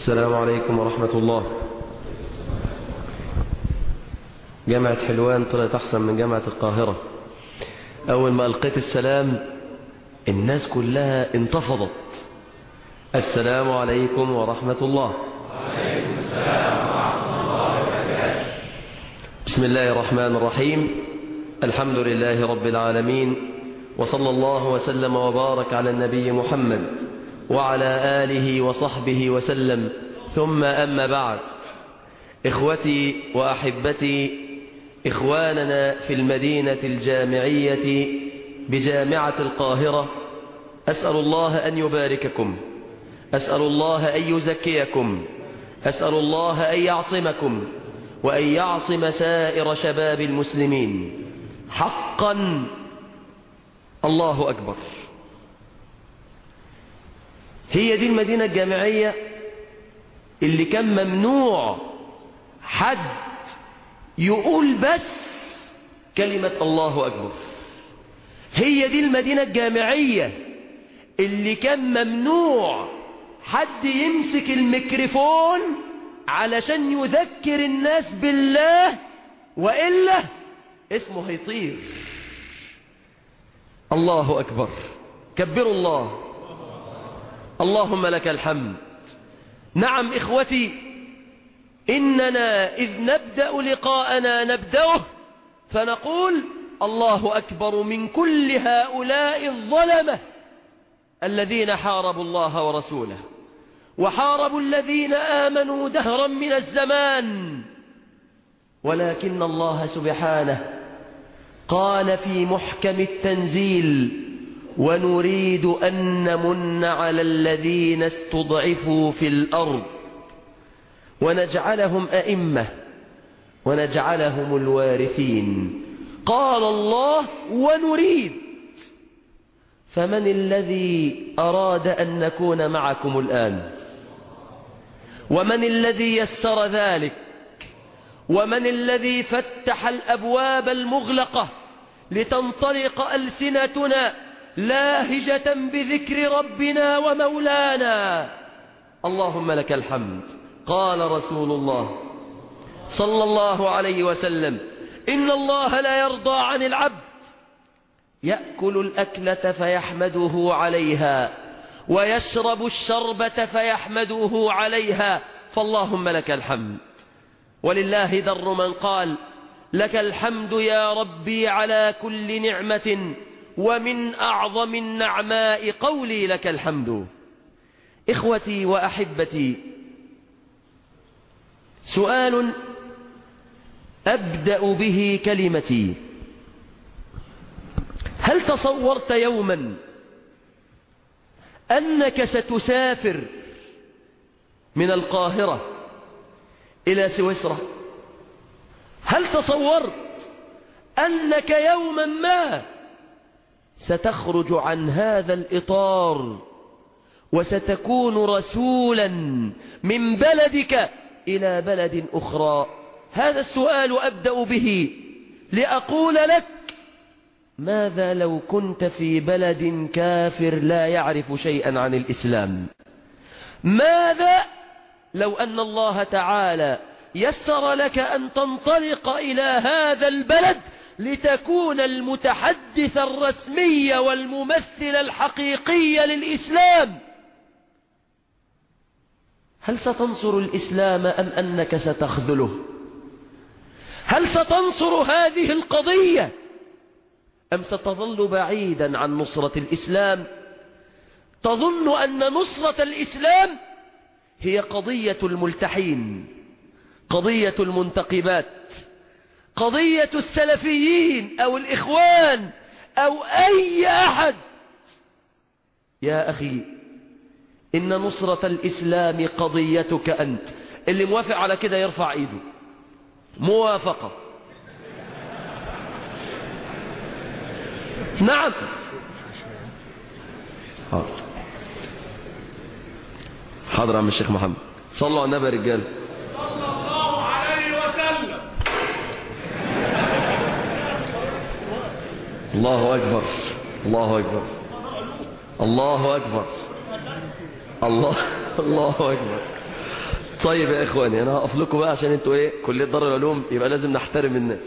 السلام عليكم ورحمة الله جامعة حلوان طلعت أحسن من جامعة القاهرة أول ما ألقيت السلام الناس كلها انتفضت السلام عليكم ورحمة الله وعليكم السلام ورحمة الله وبركاته بسم الله الرحمن الرحيم الحمد لله رب العالمين وصلى الله وسلم وبارك على النبي محمد وعلى آله وصحبه وسلم ثم أما بعد إخوتي وأحبتي إخواننا في المدينة الجامعية بجامعة القاهرة أسأل الله أن يبارككم أسأل الله أن يزكيكم أسأل الله أن يعصمكم وأن يعصم سائر شباب المسلمين حقا الله أكبر هي دي المدينة الجامعية اللي كان ممنوع حد يقول بس كلمة الله أكبر هي دي المدينة الجامعية اللي كان ممنوع حد يمسك الميكروفون علشان يذكر الناس بالله وإلا اسمه هيطير الله أكبر كبروا الله اللهم لك الحمد نعم إخوتي إننا إذ نبدأ لقاءنا نبدأه فنقول الله أكبر من كل هؤلاء الظلمة الذين حاربوا الله ورسوله وحاربوا الذين آمنوا دهرا من الزمان ولكن الله سبحانه قال في محكم التنزيل ونريد أن نمن على الذين استضعفوا في الأرض ونجعلهم أئمة ونجعلهم الوارثين قال الله ونريد فمن الذي أراد أن نكون معكم الآن ومن الذي يسر ذلك ومن الذي فتح الأبواب المغلقة لتنطلق ألسنتنا لاهجة بذكر ربنا ومولانا اللهم لك الحمد قال رسول الله صلى الله عليه وسلم إن الله لا يرضى عن العبد يأكل الأكلة فيحمده عليها ويشرب الشربة فيحمده عليها فاللهم لك الحمد ولله در من قال لك الحمد يا ربي على كل نعمة ومن أعظم النعماء قولي لك الحمد إخوتي وأحبتي سؤال أبدأ به كلمتي هل تصورت يوما أنك ستسافر من القاهرة إلى سويسرا هل تصورت أنك يوما ما ستخرج عن هذا الإطار وستكون رسولا من بلدك إلى بلد أخرى هذا السؤال أبدأ به لأقول لك ماذا لو كنت في بلد كافر لا يعرف شيئا عن الإسلام ماذا لو أن الله تعالى يسر لك أن تنطلق إلى هذا البلد لتكون المتحدث الرسمي والممثل الحقيقي للإسلام هل ستنصر الإسلام أم أنك ستخذله هل ستنصر هذه القضية أم ستظل بعيدا عن نصرة الإسلام تظن أن نصرة الإسلام هي قضية الملتحين قضية المنتقبات قضية السلفيين أو الإخوان أو أي أحد يا أخي إن نصرة الإسلام قضيتك أنت اللي موافق على كده يرفع إيده موافقة نعم حاضر حاضر عم الشيخ محمد صلوا على النبي يا رجال صلى الله عليه وسلم الله أكبر الله أكبر الله أكبر الله الله أكبر طيب يا إخواني أنا هقف لكم بقى عشان أنتوا إيه كلية دار العلوم يبقى لازم نحترم الناس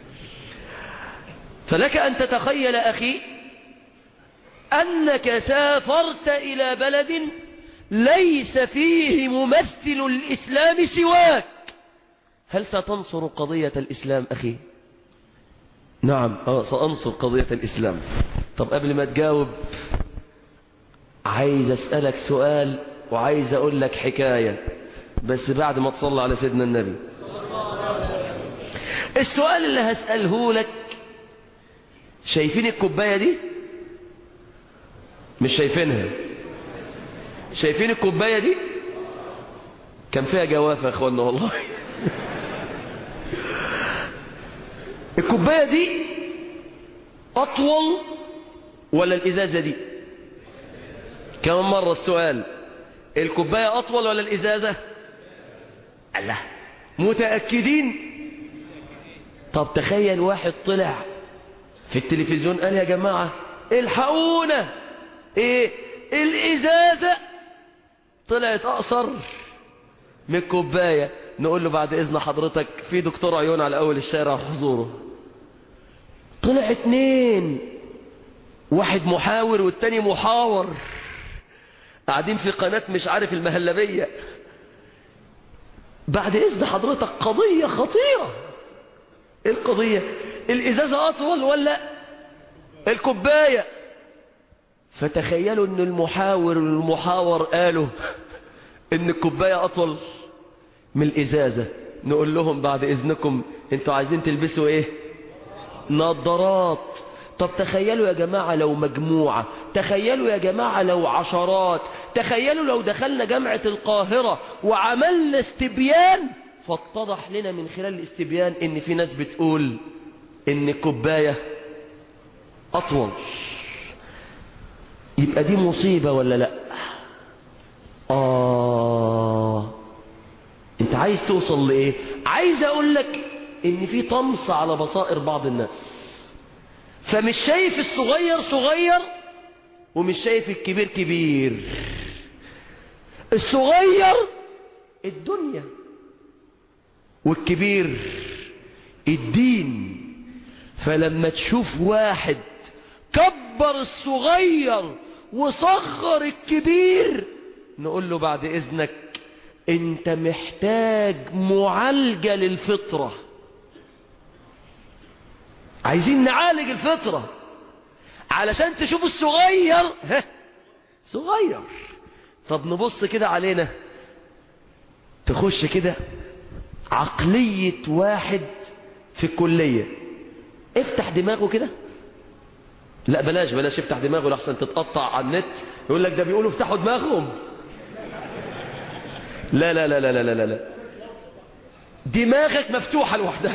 فلك أن تتخيل أخي أنك سافرت إلى بلد ليس فيه ممثل الإسلام سواك هل ستنصر قضية الإسلام أخي نعم أه سأنصر قضية الإسلام طب قبل ما تجاوب عايز أسألك سؤال وعايز أقول لك حكاية بس بعد ما تصلى على سيدنا النبي السؤال اللي هسأله لك شايفين الكوباية دي مش شايفينها شايفين الكوباية دي كان فيها جوافة يا اخوانا والله الكوباية دي أطول ولا الإزازة دي كمان مرة السؤال الكوباية أطول ولا الإزازة الله متأكدين طب تخيل واحد طلع في التلفزيون قال يا جماعة الحقونا ايه الإزازة طلعت أقصر من الكوباية نقول له بعد إذن حضرتك في دكتور عيون على أول الشارع حضوره طلع اتنين واحد محاور والتاني محاور قاعدين في قناة مش عارف المهلبية بعد إذن حضرتك قضية خطيرة ايه القضية الإزازة أطول ولا الكوباية فتخيلوا ان المحاور والمحاور قالوا ان الكوباية أطول من الإزازة نقول لهم بعد إذنكم انتوا عايزين تلبسوا ايه نظارات طب تخيلوا يا جماعة لو مجموعة تخيلوا يا جماعة لو عشرات تخيلوا لو دخلنا جامعة القاهرة وعملنا استبيان فاتضح لنا من خلال الاستبيان ان في ناس بتقول ان الكوباية اطول يبقى دي مصيبة ولا لا آه انت عايز توصل لإيه عايز اقول لك ان في طمس على بصائر بعض الناس فمش شايف الصغير صغير ومش شايف الكبير كبير الصغير الدنيا والكبير الدين فلما تشوف واحد كبر الصغير وصغر الكبير نقول له بعد إذنك انت محتاج معالجة للفطرة عايزين نعالج الفطرة علشان تشوف الصغير ها صغير طب نبص كده علينا تخش كده عقلية واحد في الكلية افتح دماغه كده لا بلاش بلاش افتح دماغه لحسن تتقطع على النت يقول لك ده بيقولوا افتحوا دماغهم لا لا لا لا لا لا لا دماغك مفتوحة لوحدها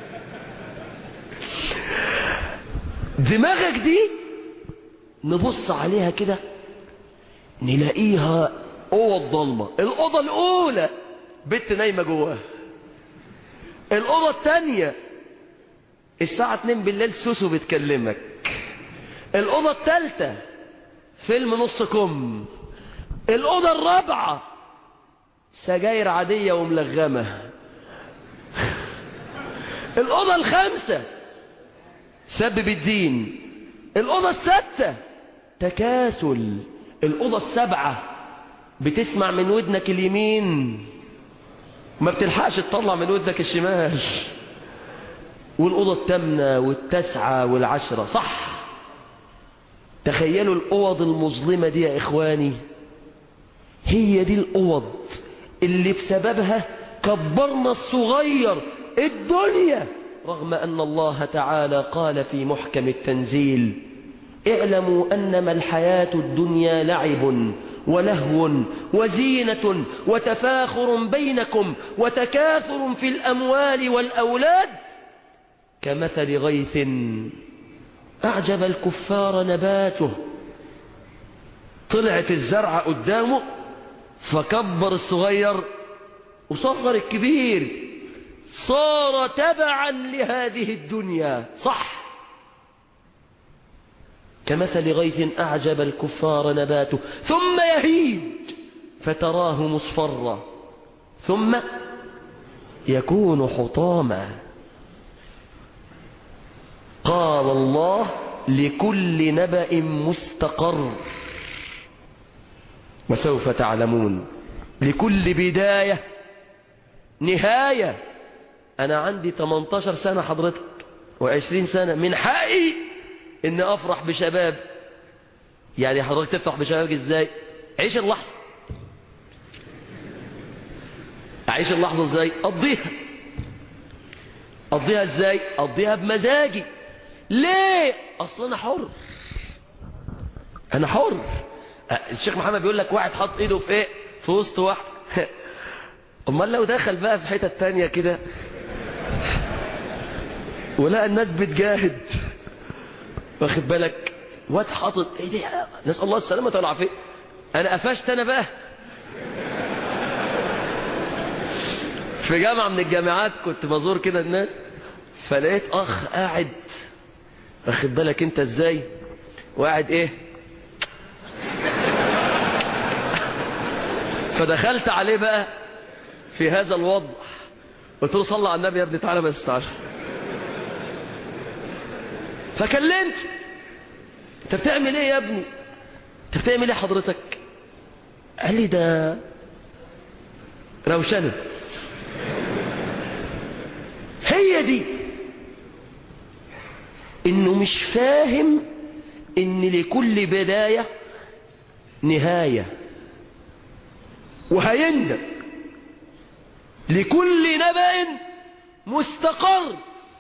دماغك دي نبص عليها كده نلاقيها اوض ضلمة الأوضة الأولى بنت نايمة جواها الأوضة الثانية الساعة 2 بالليل سوسو بتكلمك الأوضة الثالثة فيلم نص كم الأوضة الرابعة سجاير عادية وملغمة الأوضة الخامسة سبب الدين الأوضة السادسة تكاسل الأوضة السبعة بتسمع من ودنك اليمين ما بتلحقش تطلع من ودنك الشمال والأوضة التامنة والتاسعة والعشرة صح تخيلوا الأوض المظلمة دي يا إخواني هي دي الأوض اللي بسببها كبرنا الصغير الدنيا رغم أن الله تعالى قال في محكم التنزيل اعلموا أنما الحياة الدنيا لعب ولهو وزينة وتفاخر بينكم وتكاثر في الأموال والأولاد كمثل غيث أعجب الكفار نباته طلعت الزرعة قدامه فكبر الصغير وصغر الكبير صار تبعا لهذه الدنيا صح كمثل غيث أعجب الكفار نباته ثم يهيج فتراه مصفرا ثم يكون حطاما قال الله لكل نبأ مستقر وسوف تعلمون لكل بداية نهاية أنا عندي 18 سنة حضرتك و20 سنة من حقي إن أفرح بشباب يعني حضرتك تفرح بشبابك إزاي عيش اللحظة أعيش اللحظة إزاي قضيها قضيها إزاي قضيها بمزاجي ليه أصلا أنا حر أنا حر الشيخ محمد بيقول لك واحد حط إيده في إيه في وسط واحد امال لو دخل بقى في حتة تانية كده ولقى الناس بتجاهد واخد بالك واد حاطط ايه ده نسال الله السلامه والعافيه انا قفشت انا بقى في جامعه من الجامعات كنت بزور كده الناس فلقيت اخ قاعد واخد بالك انت ازاي وقاعد ايه فدخلت عليه بقى في هذا الوضع قلت له صلى على النبي يا ابني تعالى بس تعالى فكلمت انت بتعمل ايه يا ابني انت بتعمل ايه حضرتك قال لي ده روشنه هي دي انه مش فاهم ان لكل بداية نهاية وهيندم لكل نبأ مستقر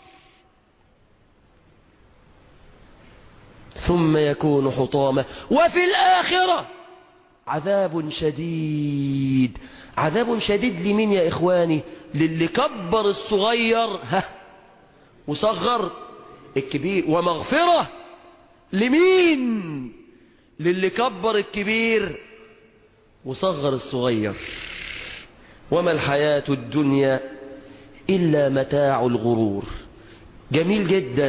ثم يكون حطاما وفي الآخرة عذاب شديد عذاب شديد لمين يا إخواني للي كبر الصغير ها وصغر الكبير ومغفرة لمين للي كبر الكبير وصغر الصغير وما الحياة الدنيا إلا متاع الغرور جميل جدا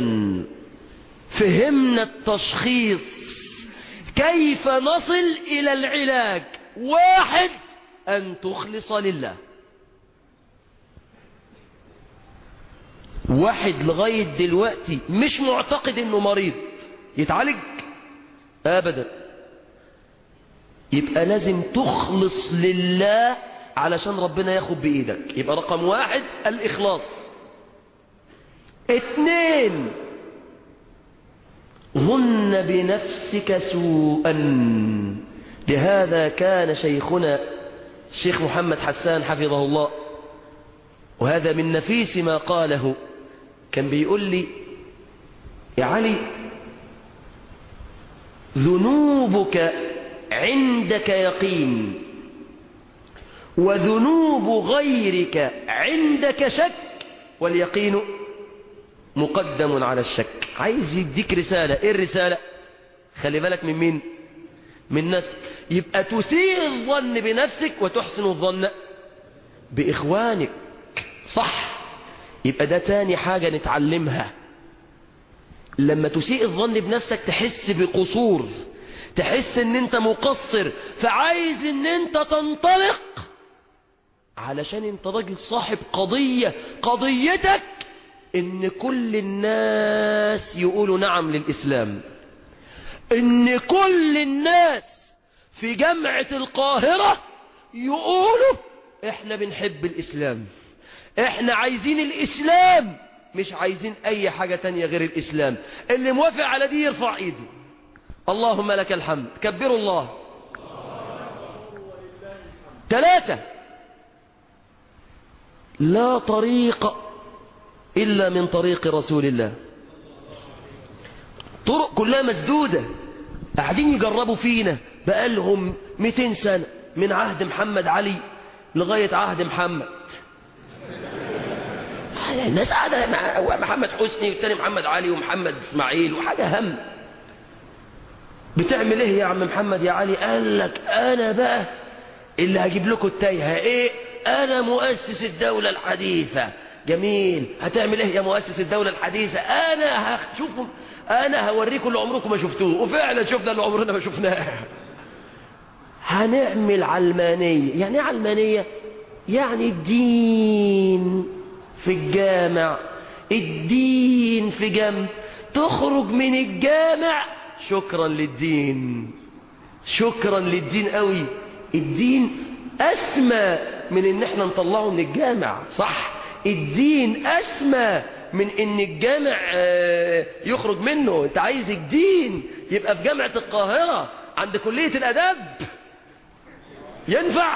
فهمنا التشخيص كيف نصل إلى العلاج واحد أن تخلص لله واحد لغاية دلوقتي مش معتقد انه مريض يتعالج ابدا يبقى لازم تخلص لله علشان ربنا ياخد بايدك يبقى رقم واحد الاخلاص اتنين ظن بنفسك سوءا لهذا كان شيخنا الشيخ محمد حسان حفظه الله وهذا من نفيس ما قاله كان بيقول لي يا علي ذنوبك عندك يقين وذنوب غيرك عندك شك واليقين مقدم على الشك عايز يديك رسالة ايه الرسالة خلي بالك من مين من نفسك يبقى تسيء الظن بنفسك وتحسن الظن بإخوانك صح يبقى ده تاني حاجة نتعلمها لما تسيء الظن بنفسك تحس بقصور تحس ان انت مقصر فعايز ان انت تنطلق علشان انت راجل صاحب قضية قضيتك ان كل الناس يقولوا نعم للإسلام ان كل الناس في جامعة القاهرة يقولوا احنا بنحب الإسلام احنا عايزين الإسلام مش عايزين اي حاجة تانية غير الإسلام اللي موافق على دي يرفع ايدي اللهم لك الحمد كبروا الله ثلاثة لا طريق إلا من طريق رسول الله طرق كلها مسدودة قاعدين يجربوا فينا بقالهم 200 سنة من عهد محمد علي لغاية عهد محمد الناس قاعدة مع محمد حسني والتاني محمد علي ومحمد اسماعيل وحاجة هم بتعمل ايه يا عم محمد يا علي قال لك انا بقى اللي هجيب لكم التايهة ايه انا مؤسس الدولة الحديثة جميل هتعمل ايه يا مؤسس الدولة الحديثة انا هشوفكم انا هوريكم اللي عمركم ما شفتوه وفعلا شفنا اللي عمرنا ما شفناه هنعمل علمانية يعني ايه علمانية يعني الدين في الجامع الدين في جنب تخرج من الجامع شكرا للدين شكرا للدين قوي الدين أسمى من ان احنا نطلعه من الجامع صح الدين أسمى من ان الجامع يخرج منه انت عايز الدين يبقى في جامعة القاهرة عند كلية الأداب ينفع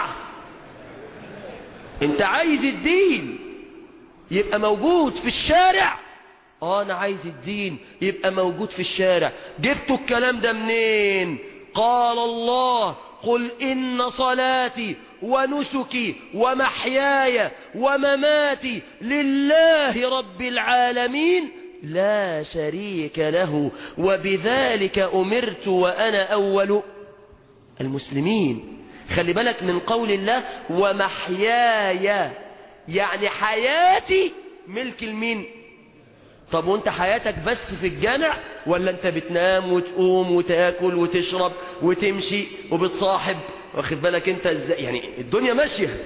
انت عايز الدين يبقى موجود في الشارع اه انا عايز الدين يبقى موجود في الشارع جبتوا الكلام ده منين قال الله قل إن صلاتي ونسكي ومحياي ومماتي لله رب العالمين لا شريك له وبذلك أمرت وأنا أول المسلمين خلي بالك من قول الله ومحياي يعني حياتي ملك المين طب وانت حياتك بس في الجامع ولا انت بتنام وتقوم وتاكل وتشرب وتمشي وبتصاحب واخد بالك انت ازاي يعني الدنيا ماشيه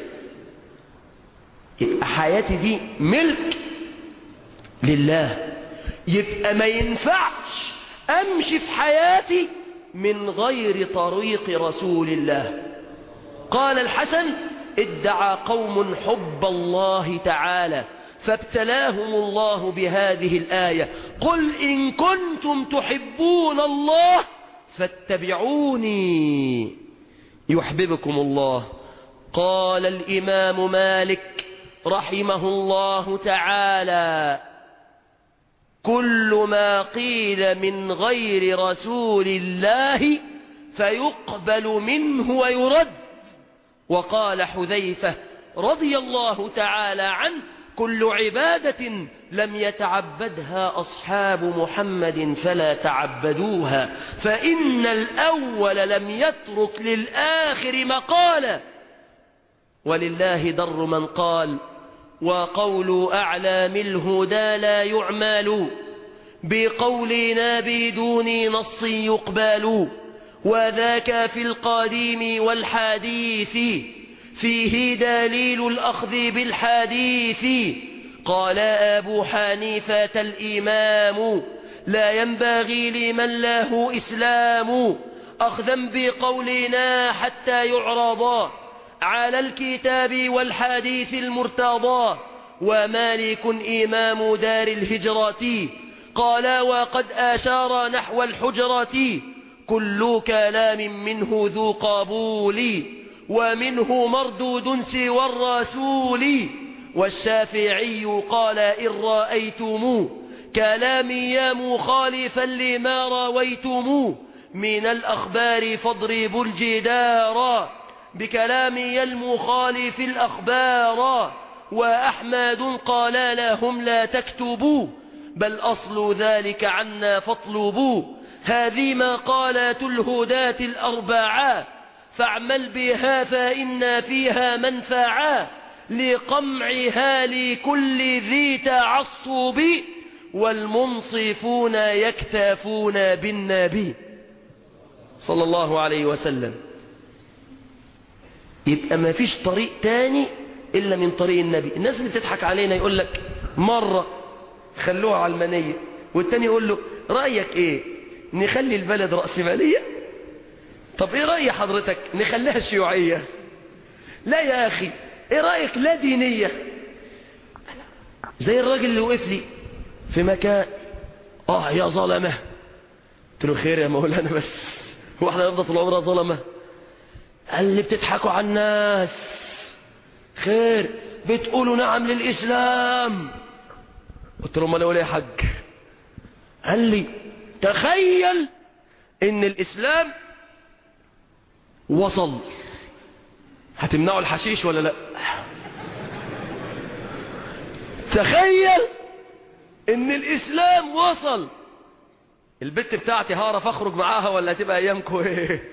يبقى حياتي دي ملك لله يبقى ما ينفعش امشي في حياتي من غير طريق رسول الله قال الحسن ادعى قوم حب الله تعالى فابتلاهم الله بهذه الآية قل إن كنتم تحبون الله فاتبعوني يحببكم الله قال الإمام مالك رحمه الله تعالى كل ما قيل من غير رسول الله فيقبل منه ويرد وقال حذيفة رضي الله تعالى عنه كل عبادة لم يتعبدها أصحاب محمد فلا تعبدوها فإن الأول لم يترك للآخر مقالا ولله در من قال وقول أعلام الهدى لا يعمل بقولنا بدون نص يقبل وذاك في القديم والحديث فيه دليل الأخذ بالحديث قال أبو حنيفة الإمام لا ينبغي لمن له إسلام أخذا بقولنا حتى يعرضا على الكتاب والحديث المرتضى ومالك إمام دار الهجرة قال وقد أشار نحو الحجرة كل كلام منه ذو قبول ومنه مردود سوى الرسول والشافعي قال إن رأيتم كلامي يا مخالفا لما رويتم من الأخبار فاضربوا الجدار بكلامي المخالف الأخبار وأحمد قال لهم لا تكتبوا بل أصل ذلك عنا فاطلبوا هذه مقالات الهداة الأربعة فاعمل بها فإن فيها منفعا لقمعها لكل ذي تعصب والمنصفون يكتافون بالنبي صلى الله عليه وسلم يبقى ما فيش طريق تاني إلا من طريق النبي الناس اللي بتضحك علينا يقول لك مرة خلوها علمانية والتاني يقول له رأيك ايه نخلي البلد رأسمالية طب ايه رأي حضرتك نخليها شيوعية لا يا اخي ايه رأيك لا دينية زي الراجل اللي وقف لي في مكان اه يا ظلمة قلت له خير يا مولانا بس هو احنا نفضل طول عمرنا ظلمة قال لي بتضحكوا على الناس خير بتقولوا نعم للإسلام قلت له ما انا اقول ايه يا حاج قال لي تخيل ان الإسلام وصل هتمنعوا الحشيش ولا لا تخيل ان الاسلام وصل البت بتاعتي هعرف اخرج معاها ولا هتبقى ايامكم ايه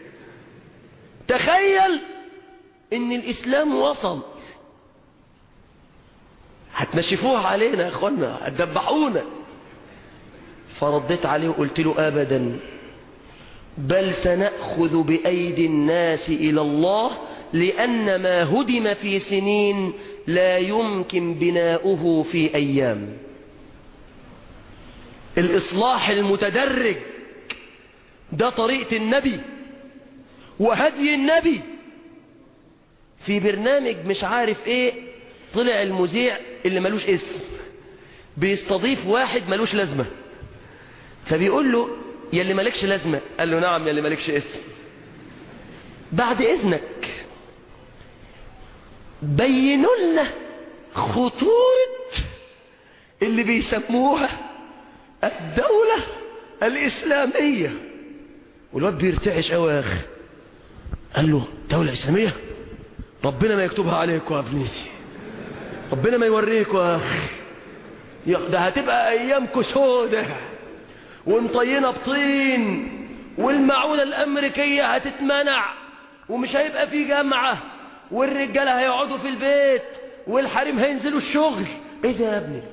تخيل ان الاسلام وصل هتنشفوها علينا يا اخوانا هتدبحونا فرديت عليه وقلت له ابدا بل سنأخذ بأيدي الناس إلى الله لأن ما هدم في سنين لا يمكن بناؤه في أيام الإصلاح المتدرج ده طريقة النبي وهدي النبي في برنامج مش عارف ايه طلع المذيع اللي ملوش اسم بيستضيف واحد ملوش لازمة فبيقول له يا اللي مالكش لازمة قال له نعم يا اللي مالكش اسم بعد اذنك بينوا لنا خطورة اللي بيسموها الدولة الإسلامية والواد بيرتعش قوي يا أخي قال له دولة إسلامية ربنا ما يكتبها عليكم يا ابني ربنا ما يوريكم يا أخي ده هتبقى أيامكم سودة ومطينة بطين والمعونة الأمريكية هتتمنع ومش هيبقى في جامعة والرجالة هيقعدوا في البيت والحريم هينزلوا الشغل ايه ده يا ابني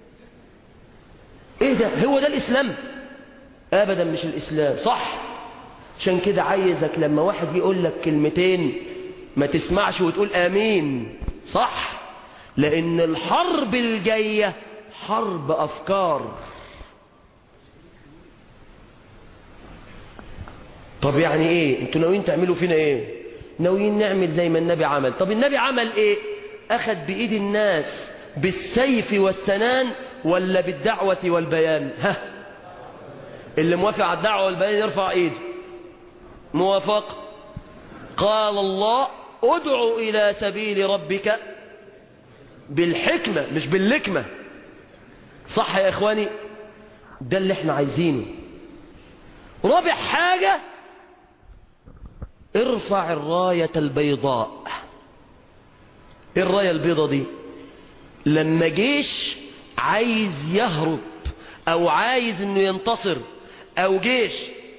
ايه ده هو ده الاسلام ابدا مش الاسلام صح عشان كده عايزك لما واحد يقول لك كلمتين ما تسمعش وتقول امين صح لان الحرب الجاية حرب افكار طب يعني ايه انتوا ناويين تعملوا فينا ايه ناويين نعمل زي ما النبي عمل طب النبي عمل ايه اخذ بايد الناس بالسيف والسنان ولا بالدعوة والبيان ها اللي موافق على الدعوة والبيان يرفع ايده موافق قال الله ادعو الى سبيل ربك بالحكمة مش باللكمة صح يا اخواني ده اللي احنا عايزينه رابع حاجة ارفع الراية البيضاء ايه الراية البيضاء دي لما جيش عايز يهرب او عايز انه ينتصر او جيش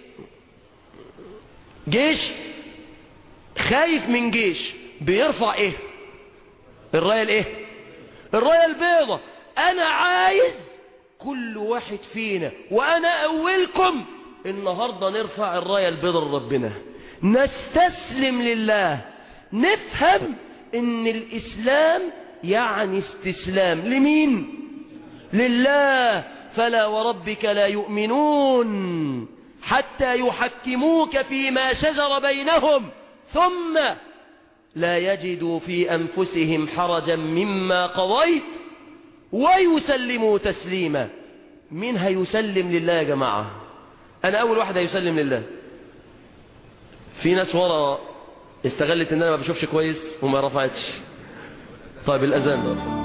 جيش خايف من جيش بيرفع ايه الراية الايه الراية البيضاء انا عايز كل واحد فينا وانا اولكم النهاردة نرفع الراية البيضاء لربنا نستسلم لله نفهم ان الاسلام يعني استسلام لمين لله فلا وربك لا يؤمنون حتى يحكموك فيما شجر بينهم ثم لا يجدوا في أنفسهم حرجا مما قضيت ويسلموا تسليما مين هيسلم لله يا جماعة أنا أول واحد هيسلم لله في ناس ورا استغلت ان انا ما بشوفش كويس وما رفعتش طيب الاذان ده